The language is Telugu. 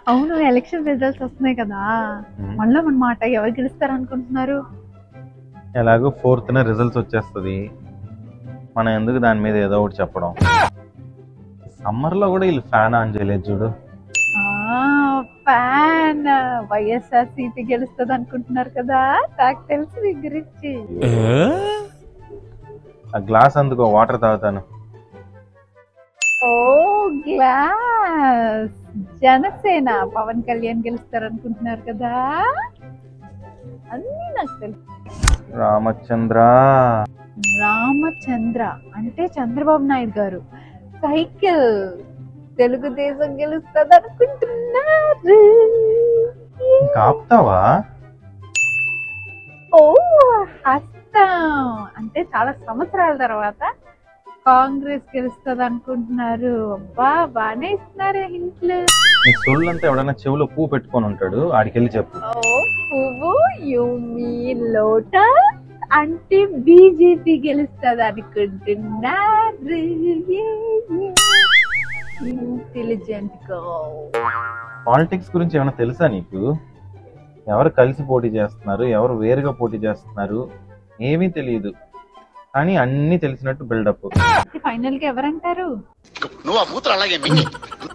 అవును ఎలక్షన్ రిజల్ట్స్ వస్తున్నాయి కదా మళ్ళా మన మాట ఎవరు గెలుస్తారు అనుకుంటున్నారు ఎలాగో ఫోర్త్న రిజల్ట్స్ వచ్చేస్తుంది మనం ఎందుకు దాని మీద ఏదో ఒకటి చెప్పడం సమ్మర్లో కూడా వీళ్ళు ఫ్యాన్ ఆన్ చేయలేదు చూడు ఫ్యాన్ వైఎస్ఆర్ సిపి గెలుస్తుంది అనుకుంటున్నారు కదా నాకు తెలుసు మీ గురించి ఆ గ్లాస్ అందుకో వాటర్ తాగుతాను ఓ గ్లాస్ జనసేన పవన్ కళ్యాణ్ గెలుస్తారు అనుకుంటున్నారు కదా అన్నీ నాకు తెలుసు రామచంద్ర రామచంద్ర అంటే చంద్రబాబు నాయుడు గారు సైకిల్ తెలుగుదేశం గెలుస్తుంది అనుకుంటున్నారు ఇంకా ఆపుతావా ఓ హస్తం అంటే చాలా సంవత్సరాల తర్వాత కాంగ్రెస్ గెలుస్తుంది అనుకుంటున్నారు అబ్బా బానే ఇస్తున్నారు హింట్లు నీ సొల్లంతా ఎవడైనా చెవిలో పువ్వు పెట్టుకొని ఉంటాడు ఆడికెళ్ళి చెప్పు ఓ పువ్వు యు మీ లోటా అంటే బీజేపీ గెలుస్తుంది అనుకుంటున్నారు ఇంటెలిజెంట్ గా పాలిటిక్స్ గురించి ఏమైనా తెలుసా నీకు ఎవరు కలిసి పోటీ చేస్తున్నారు ఎవరు వేరుగా పోటీ చేస్తున్నారు ఏమీ తెలియదు కానీ అన్నీ తెలిసినట్టు బిల్డప్ ఫైనల్ గా ఎవరంటారు నువ్వు ఆ మూత్రం అలాగే మింగి